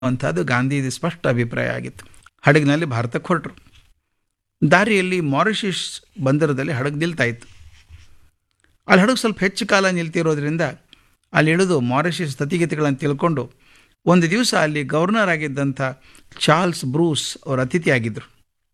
ಅಂಥದ್ದು ಗಾಂಧೀಜಿ ಸ್ಪಷ್ಟ ಅಭಿಪ್ರಾಯ ಆಗಿತ್ತು ಹಡಗಿನಲ್ಲಿ ಭಾರತಕ್ಕೆ ಹೊರಟರು ದಾರಿಯಲ್ಲಿ ಮಾರಿಷಿಯಸ್ ಬಂದರದಲ್ಲಿ ಹಡಗು ನಿಲ್ತಾ ಇತ್ತು ಅಲ್ಲಿ ಹಡಗು ಸ್ವಲ್ಪ ಹೆಚ್ಚು ಕಾಲ ನಿಲ್ತಿರೋದ್ರಿಂದ ಅಲ್ಲಿ ಇಳಿದು ಮಾರಿಷಿಯಸ್ ಸ್ಥಿತಿಗತಿಗಳನ್ನು ತಿಳ್ಕೊಂಡು ಒಂದು ದಿವಸ ಅಲ್ಲಿ ಗವರ್ನರ್ ಆಗಿದ್ದಂಥ ಚಾರ್ಲ್ಸ್ ಬ್ರೂಸ್ ಅವರ ಅತಿಥಿಯಾಗಿದ್ದರು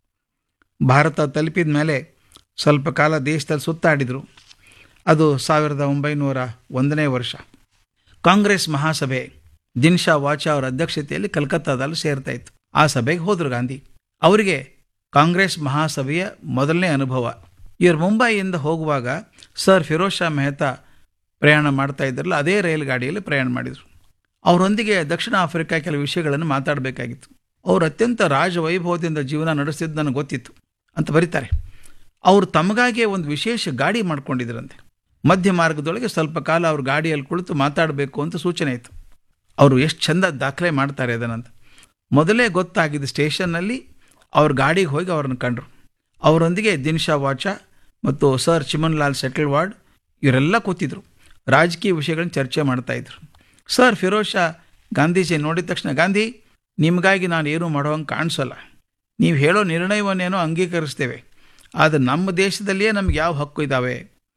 ಭಾರತ ತಲುಪಿದ ಮೇಲೆ ಸ್ವಲ್ಪ ಕಾಲ ದೇಶದಲ್ಲಿ ಸುತ್ತಾಡಿದರು ಅದು ಸಾವಿರದ ಒಂಬೈನೂರ ಒಂದನೇ ವರ್ಷ ಕಾಂಗ್ರೆಸ್ ಮಹಾಸಭೆ ದಿನ್ಶಾ ವಾಚಾ ಅವರ ಅಧ್ಯಕ್ಷತೆಯಲ್ಲಿ ಕಲ್ಕತ್ತಾದಲ್ಲಿ ಸೇರ್ತಾ ಇತ್ತು ಆ ಸಭೆಗೆ ಹೋದರು ಗಾಂಧಿ ಅವರಿಗೆ ಕಾಂಗ್ರೆಸ್ ಮಹಾಸಭೆಯ ಮೊದಲನೇ ಅನುಭವ ಇವರು ಮುಂಬೈಯಿಂದ ಹೋಗುವಾಗ ಸರ್ ಫಿರೋಜ್ ಶಾ ಮೆಹ್ತಾ ಪ್ರಯಾಣ ಮಾಡ್ತಾ ಇದ್ರಲ್ಲ ಅದೇ ರೈಲು ಗಾಡಿಯಲ್ಲಿ ಪ್ರಯಾಣ ಮಾಡಿದರು ಅವರೊಂದಿಗೆ ದಕ್ಷಿಣ ಆಫ್ರಿಕಾ ಕೆಲವು ವಿಷಯಗಳನ್ನು ಮಾತಾಡಬೇಕಾಗಿತ್ತು ಅವರು ಅತ್ಯಂತ ರಾಜವೈಭವದಿಂದ ಜೀವನ ನಡೆಸಿದ್ದು ನನಗೆ ಗೊತ್ತಿತ್ತು ಅಂತ ಬರೀತಾರೆ ಅವರು ತಮಗಾಗಿಯೇ ಒಂದು ವಿಶೇಷ ಗಾಡಿ ಮಾಡ್ಕೊಂಡಿದ್ರಂತೆ ಮಧ್ಯ ಮಾರ್ಗದೊಳಗೆ ಸ್ವಲ್ಪ ಕಾಲ ಅವ್ರ ಗಾಡಿಯಲ್ಲಿ ಕುಳಿತು ಮಾತಾಡಬೇಕು ಅಂತ ಸೂಚನೆ ಇತ್ತು ಅವರು ಎಷ್ಟು ಚಂದ ದಾಖಲೆ ಮಾಡ್ತಾರೆ ಅದನ್ನಂತ ಮೊದಲೇ ಗೊತ್ತಾಗಿದ್ದ ಸ್ಟೇಷನ್ನಲ್ಲಿ ಅವ್ರ ಗಾಡಿಗೆ ಹೋಗಿ ಅವ್ರನ್ನ ಕಂಡ್ರು ಅವರೊಂದಿಗೆ ದಿನ್ಶಾ ವಾಚಾ ಮತ್ತು ಸರ್ ಚಿಮನ್ ಲಾಲ್ ಸೆಟಲ್ವಾಡ್ ಇವರೆಲ್ಲ ಕೂತಿದ್ರು ರಾಜಕೀಯ ವಿಷಯಗಳನ್ನ ಚರ್ಚೆ ಮಾಡ್ತಾ ಇದ್ರು ಸರ್ ಫಿರೋಜ್ ಶಾ ಗಾಂಧೀಜಿ ನೋಡಿದ ತಕ್ಷಣ ಗಾಂಧಿ ನಿಮಗಾಗಿ ನಾನು ಏನೂ ಮಾಡೋವಂಗೆ ಕಾಣಿಸೋಲ್ಲ ನೀವು ಹೇಳೋ ನಿರ್ಣಯವನ್ನೇನೋ ಅಂಗೀಕರಿಸ್ತೇವೆ ಆದರೆ ನಮ್ಮ ದೇಶದಲ್ಲಿಯೇ ನಮ್ಗೆ ಯಾವ ಹಕ್ಕು ಇದ್ದಾವೆ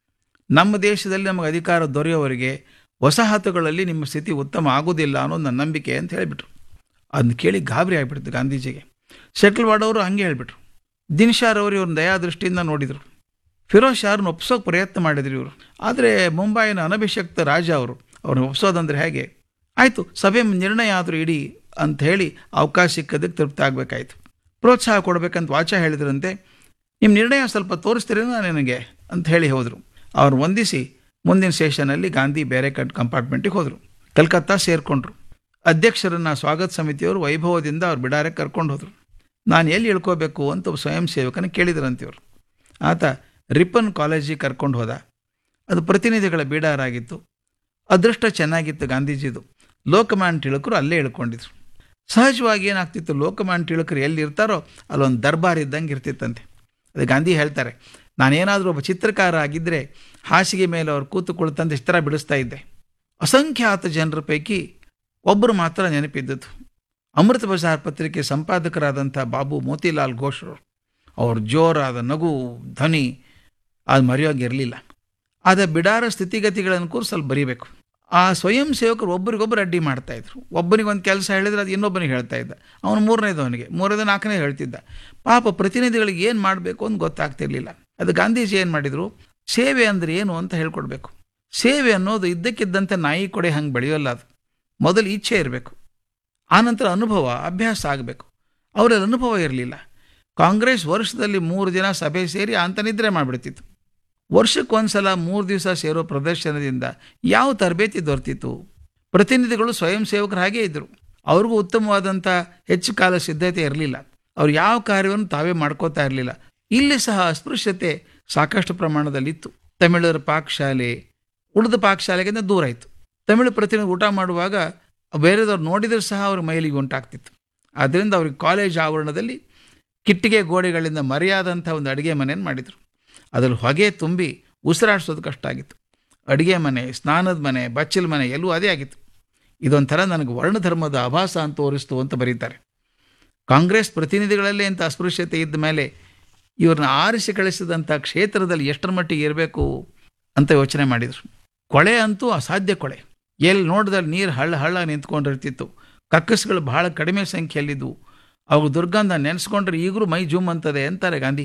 ನಮ್ಮ ದೇಶದಲ್ಲಿ ನಮಗೆ ಅಧಿಕಾರ ದೊರೆಯೋವರೆಗೆ ವಸಾಹತುಗಳಲ್ಲಿ ನಿಮ್ಮ ಸ್ಥಿತಿ ಉತ್ತಮ ಆಗೋದಿಲ್ಲ ಅನ್ನೋದು ನನ್ನ ನಂಬಿಕೆ ಅಂತ ಹೇಳಿಬಿಟ್ರು ಅದನ್ನ ಕೇಳಿ ಗಾಬರಿ ಆಗಿಬಿಡ್ತು ಗಾಂಧೀಜಿಗೆ ಸೆಟಲ್ವಾಡ್ ಅವರು ಹಂಗೆ ಹೇಳಿಬಿಟ್ರು ದಿನ್ಶಾರ್ ಅವರು ಇವ್ರನ್ನ ದಯಾದೃಷ್ಟಿಯಿಂದ ನೋಡಿದರು ಫಿರೋಜ್ ಶಾರ್ನ ಒಪ್ಸೋಕೆ ಪ್ರಯತ್ನ ಮಾಡಿದ್ರು ಇವರು ಆದರೆ ಮುಂಬೈನ ಅನಭಿಷಕ್ತ ರಾಜ ಅವರು ಅವ್ರನ್ನ ಒಪ್ಸೋದಂದ್ರೆ ಹೇಗೆ ಆಯಿತು ಸಭೆ ನಿರ್ಣಯ ಆದರೂ ಇಡಿ ಅಂತ ಹೇಳಿ ಅವಕಾಶ ಸಿಕ್ಕದಕ್ಕೆ ತೃಪ್ತಿ ಆಗಬೇಕಾಯ್ತು ಪ್ರೋತ್ಸಾಹ ಕೊಡಬೇಕಂತ ವಾಚ ಹೇಳಿದ್ರಂತೆ ನಿಮ್ಮ ನಿರ್ಣಯ ಸ್ವಲ್ಪ ತೋರಿಸ್ತೀರೇನೋ ನನಗೆ ಅಂತ ಹೇಳಿ ಹೋದರು ಅವ್ರು ವಂದಿಸಿ ಮುಂದಿನ ಸೆಷನಲ್ಲಿ ಗಾಂಧಿ ಬೇರೆ ಕಟ್ ಕಂಪಾರ್ಟ್ಮೆಂಟಿಗೆ ಹೋದರು ಕಲ್ಕತ್ತಾ ಸೇರಿಕೊಂಡ್ರು ಅಧ್ಯಕ್ಷರನ್ನ ಸ್ವಾಗತ ಸಮಿತಿಯವರು ವೈಭವದಿಂದ ಅವ್ರು ಬಿಡಾರೆ ಕರ್ಕೊಂಡು ಹೋದರು ನಾನು ಎಲ್ಲಿ ಇಳ್ಕೋಬೇಕು ಅಂತ ಒಬ್ಬ ಸ್ವಯಂ ಸೇವಕನ ಕೇಳಿದ್ರಂತಿವ್ರು ಆತ ರಿಪ್ಪನ್ ಕಾಲೇಜಿಗೆ ಕರ್ಕೊಂಡು ಹೋದ ಅದು ಪ್ರತಿನಿಧಿಗಳ ಬೀಡಾರಾಗಿತ್ತು ಅದೃಷ್ಟ ಚೆನ್ನಾಗಿತ್ತು ಗಾಂಧೀಜಿದು ಲೋಕಮಾನ್ ಟಿಳಕರು ಅಲ್ಲೇ ಇಳ್ಕೊಂಡಿದ್ರು ಸಹಜವಾಗಿ ಏನಾಗ್ತಿತ್ತು ಲೋಕಮಾನ್ ಟಿಳಕರು ಎಲ್ಲಿ ಇರ್ತಾರೋ ಅಲ್ಲೊಂದು ದರ್ಬಾರ್ ಇದ್ದಂಗೆ ಇರ್ತಿತ್ತಂತೆ ಅದು ಗಾಂಧಿ ಹೇಳ್ತಾರೆ ನಾನೇನಾದರೂ ಒಬ್ಬ ಚಿತ್ರಕಾರ ಆಗಿದ್ದರೆ ಹಾಸಿಗೆ ಮೇಲೆ ಅವ್ರು ಕೂತು ಕುಳಿತಂದು ಇಷ್ಟು ಥರ ಬಿಡಿಸ್ತಾ ಇದ್ದೆ ಅಸಂಖ್ಯಾತ ಜನರ ಪೈಕಿ ಒಬ್ಬರು ಮಾತ್ರ ನೆನಪಿದ್ದದ್ದು ಅಮೃತ ಬಜಾರ್ ಪತ್ರಿಕೆ ಸಂಪಾದಕರಾದಂಥ ಬಾಬು ಮೋತಿಲಾಲ್ ಘೋಷ್ರು ಅವ್ರ ಜೋರಾದ ನಗು ಧ್ವನಿ ಅದು ಮರೆಯೋಗಿರಲಿಲ್ಲ ಆದ ಬಿಡಾರ ಸ್ಥಿತಿಗತಿಗಳನ್ನು ಕೂಡ ಸ್ವಲ್ಪ ಬರೀಬೇಕು ಆ ಸ್ವಯಂ ಸೇವಕರು ಒಬ್ಬರಿಗೊಬ್ಬರು ಅಡ್ಡಿ ಮಾಡ್ತಾ ಇದ್ರು ಒಬ್ಬನಿಗೊಂದು ಕೆಲಸ ಹೇಳಿದ್ರೆ ಅದು ಇನ್ನೊಬ್ಬನಿಗೆ ಹೇಳ್ತಾ ಇದ್ದ ಅವನು ಮೂರನೇದವನಿಗೆ ಮೂರನೇದು ನಾಲ್ಕನೇ ಹೇಳ್ತಿದ್ದ ಪಾಪ ಪ್ರತಿನಿಧಿಗಳಿಗೆ ಏನು ಮಾಡಬೇಕು ಅಂತ ಗೊತ್ತಾಗ್ತಿರ್ಲಿಲ್ಲ ಅದು ಗಾಂಧೀಜಿ ಏನು ಮಾಡಿದರು ಸೇವೆ ಅಂದರೆ ಏನು ಅಂತ ಹೇಳ್ಕೊಡ್ಬೇಕು ಸೇವೆ ಅನ್ನೋದು ಇದ್ದಕ್ಕಿದ್ದಂತೆ ನಾಯಿ ಕೊಡೆ ಹಂಗೆ ಬೆಳೆಯೋಲ್ಲ ಅದು ಮೊದಲು ಇಚ್ಛೆ ಇರಬೇಕು ಆನಂತರ ಅನುಭವ ಅಭ್ಯಾಸ ಆಗಬೇಕು ಅವರಲ್ಲಿ ಅನುಭವ ಇರಲಿಲ್ಲ ಕಾಂಗ್ರೆಸ್ ವರ್ಷದಲ್ಲಿ ಮೂರು ದಿನ ಸಭೆ ಸೇರಿ ಅಂತ ನಿದ್ರೆ ಮಾಡಿಬಿಡ್ತಿತ್ತು ವರ್ಷಕ್ಕೊಂದ್ಸಲ ಮೂರು ದಿವಸ ಸೇರೋ ಪ್ರದರ್ಶನದಿಂದ ಯಾವ ತರಬೇತಿ ದೊರೆತಿತ್ತು ಪ್ರತಿನಿಧಿಗಳು ಸ್ವಯಂ ಸೇವಕರು ಹಾಗೇ ಇದ್ದರು ಅವ್ರಿಗೂ ಉತ್ತಮವಾದಂಥ ಹೆಚ್ಚು ಕಾಲ ಸಿದ್ಧತೆ ಇರಲಿಲ್ಲ ಅವ್ರು ಯಾವ ಕಾರ್ಯವನ್ನು ತಾವೇ ಮಾಡ್ಕೋತಾ ಇರಲಿಲ್ಲ ಇಲ್ಲಿ ಸಹ ಅಸ್ಪೃಶ್ಯತೆ ಸಾಕಷ್ಟು ಪ್ರಮಾಣದಲ್ಲಿತ್ತು ತಮಿಳರ ಪಾಕಶಾಲೆ ಉಳಿದ ಪಾಕಶಾಲೆಗಿಂತ ದೂರ ಇತ್ತು ತಮಿಳು ಪ್ರತಿನಿಧಿ ಊಟ ಮಾಡುವಾಗ ಬೇರೆದವ್ರು ನೋಡಿದರೂ ಸಹ ಅವ್ರ ಮೈಲಿಗೆ ಉಂಟಾಗ್ತಿತ್ತು ಆದ್ದರಿಂದ ಅವ್ರಿಗೆ ಕಾಲೇಜ್ ಆವರಣದಲ್ಲಿ ಕಿಟ್ಟಿಗೆ ಗೋಡೆಗಳಿಂದ ಮರೆಯಾದಂಥ ಒಂದು ಅಡುಗೆ ಮನೆಯನ್ನು ಮಾಡಿದರು ಅದರಲ್ಲಿ ಹೊಗೆ ತುಂಬಿ ಉಸಿರಾಡಿಸೋದು ಕಷ್ಟ ಆಗಿತ್ತು ಅಡುಗೆ ಮನೆ ಸ್ನಾನದ ಮನೆ ಬಚ್ಚಲ ಮನೆ ಎಲ್ಲೂ ಅದೇ ಆಗಿತ್ತು ಇದೊಂಥರ ನನಗೆ ವರ್ಣಧರ್ಮದ ಆಭಾಸ ಅಂತ ತೋರಿಸ್ತು ಅಂತ ಬರೀತಾರೆ ಕಾಂಗ್ರೆಸ್ ಪ್ರತಿನಿಧಿಗಳಲ್ಲೇ ಇಂಥ ಅಸ್ಪೃಶ್ಯತೆ ಇದ್ದ ಮೇಲೆ ಇವ್ರನ್ನ ಆರಿಸಿ ಕಳಿಸಿದಂಥ ಕ್ಷೇತ್ರದಲ್ಲಿ ಎಷ್ಟರ ಮಟ್ಟಿಗೆ ಇರಬೇಕು ಅಂತ ಯೋಚನೆ ಮಾಡಿದರು ಕೊಳೆ ಅಂತೂ ಅಸಾಧ್ಯ ಕೊಳೆ ಎಲ್ಲಿ ನೋಡಿದಲ್ಲಿ ನೀರು ಹಳ್ಳ ಹಳ್ಳ ನಿಂತ್ಕೊಂಡಿರ್ತಿತ್ತು ಕಕ್ಕಸ್ಗಳು ಬಹಳ ಕಡಿಮೆ ಸಂಖ್ಯೆಯಲ್ಲಿದ್ದವು ಅವು ದುರ್ಗಂಧ ನೆನೆಸ್ಕೊಂಡ್ರೆ ಈಗಲೂ ಮೈ ಜುಮ್ ಅಂತದೆ ಅಂತಾರೆ ಗಾಂಧಿ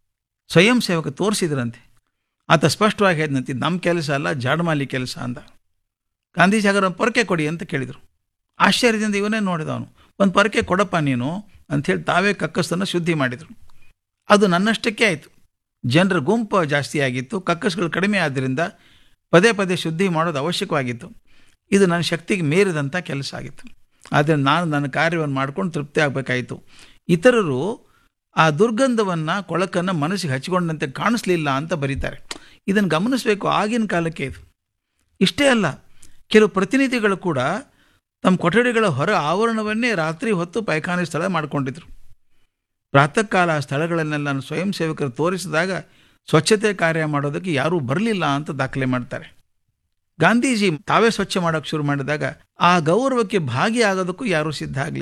ಸ್ವಯಂ ಸೇವಕ ತೋರಿಸಿದ್ರಂತೆ ಆತ ಸ್ಪಷ್ಟವಾಗಿ ಹೇಳಿದಂತೆ ನಮ್ಮ ಕೆಲಸ ಅಲ್ಲ ಜಾಡಮಾಲಿ ಕೆಲಸ ಅಂದ ಗಾಂಧೀಜಿ ಹಾಗಾದ್ರೆ ಒಂದು ಪೊರಕೆ ಕೊಡಿ ಅಂತ ಕೇಳಿದರು ಆಶ್ಚರ್ಯದಿಂದ ಇವನೇ ನೋಡಿದವನು ಒಂದು ಪೊರಕೆ ಕೊಡಪ್ಪ ನೀನು ಅಂಥೇಳಿ ತಾವೇ ಕಕ್ಕಸನ್ನು ಶುದ್ಧಿ ಮಾಡಿದರು ಅದು ನನ್ನಷ್ಟಕ್ಕೆ ಆಯಿತು ಜನರ ಗುಂಪು ಜಾಸ್ತಿ ಆಗಿತ್ತು ಕಕ್ಕಸ್ಗಳು ಕಡಿಮೆ ಆದ್ದರಿಂದ ಪದೇ ಪದೇ ಶುದ್ಧಿ ಮಾಡೋದು ಅವಶ್ಯಕವಾಗಿತ್ತು ಇದು ನನ್ನ ಶಕ್ತಿಗೆ ಮೀರಿದಂಥ ಕೆಲಸ ಆಗಿತ್ತು ಆದರೆ ನಾನು ನನ್ನ ಕಾರ್ಯವನ್ನು ಮಾಡ್ಕೊಂಡು ತೃಪ್ತಿ ಆಗಬೇಕಾಯಿತು ಇತರರು ಆ ದುರ್ಗಂಧವನ್ನು ಕೊಳಕನ್ನು ಮನಸ್ಸಿಗೆ ಹಚ್ಚಿಕೊಂಡಂತೆ ಕಾಣಿಸ್ಲಿಲ್ಲ ಅಂತ ಬರೀತಾರೆ ಇದನ್ನು ಗಮನಿಸಬೇಕು ಆಗಿನ ಕಾಲಕ್ಕೆ ಇದು ಇಷ್ಟೇ ಅಲ್ಲ ಕೆಲವು ಪ್ರತಿನಿಧಿಗಳು ಕೂಡ ತಮ್ಮ ಕೊಠಡಿಗಳ ಹೊರ ಆವರಣವನ್ನೇ ರಾತ್ರಿ ಹೊತ್ತು ಪೈಖಾನೆ ಸ್ಥಳ ಮಾಡಿಕೊಂಡಿದ್ರು ಪ್ರಾತಃ ಕಾಲ ಆ ಸ್ಥಳಗಳನ್ನೆಲ್ಲ ಸ್ವಯಂ ಸೇವಕರು ತೋರಿಸಿದಾಗ ಸ್ವಚ್ಛತೆ ಕಾರ್ಯ ಮಾಡೋದಕ್ಕೆ ಯಾರೂ ಬರಲಿಲ್ಲ ಅಂತ ದಾಖಲೆ ಮಾಡ್ತಾರೆ ಗಾಂಧೀಜಿ ತಾವೇ ಸ್ವಚ್ಛ ಮಾಡೋಕೆ ಶುರು ಮಾಡಿದಾಗ ಆ ಗೌರವಕ್ಕೆ ಭಾಗಿಯಾಗೋದಕ್ಕೂ ಯಾರೂ ಸಿದ್ಧ ಆಗಲಿಲ್ಲ